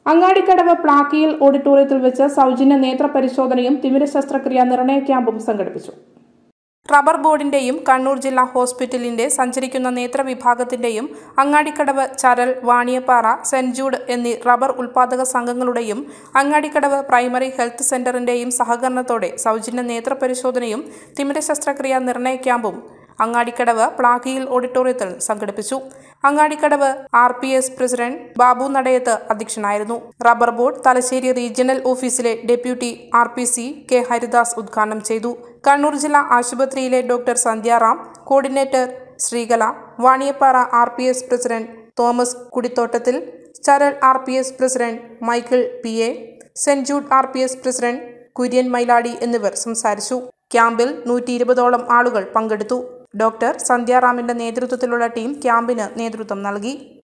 അങ്ങാടിക്കടവ് പ്ലാക്കിയിൽ ഓഡിറ്റോറിയത്തിൽ വെച്ച് സൗജന്യ നേത്ര പരിശോധനയും തിമിര ശസ്ത്രക്രിയ നിർണയ ക്യാമ്പും സംഘടിപ്പിച്ചു റബ്ബർ ബോർഡിന്റെയും കണ്ണൂർ ജില്ലാ ഹോസ്പിറ്റലിന്റെ സഞ്ചരിക്കുന്ന നേത്ര വിഭാഗത്തിന്റെയും അങ്ങാടിക്കടവ് ചരൽ വാണിയപ്പാറ സെന്റ് ജൂഡ് എന്നീ റബ്ബർ ഉൽപാദക സംഘങ്ങളുടെയും അങ്ങാടിക്കടവ് പ്രൈമറി ഹെൽത്ത് സെന്ററിന്റെയും സഹകരണത്തോടെ സൗജന്യ നേത്ര പരിശോധനയും തിമിര ശസ്ത്രക്രിയ നിർണയ ക്യാമ്പും അങ്ങാടിക്കടവ് പ്ലാക്കിയിൽ ഓഡിറ്റോറിയത്തിൽ സംഘടിപ്പിച്ചു Angadikkadavu R P S president Babu Nadayath അധ്യക്ഷനായിരുന്നു റബ്ബർ ബോർഡ് തലശ്ശേരി റീജിയണൽ ഓഫീസിലെ deputy R P C K Haridas ഉദ്ഘാടനം ചെയ്തു കണ്ണൂർ ജില്ലാ ആശുപത്രിയിലെ doctor Sandhyaram coordinator Sreekala Vaniyappara R P S president Thomas Kudithottathil Charal R P S president Michael P A saint Jude R P S president Kurian Mailady എന്നിവർ സംസാരിച്ചു ക്യാമ്പിൽ നൂറ്റി ഇരുപതോളം ആളുകൾ പങ്കെടുത്തു ഡോക്ടർ സന്ധ്യാറാമിന്റെ നേതൃത്വത്തിലുള്ള ടീം ക്യാമ്പിന് നേതൃത്വം നൽകി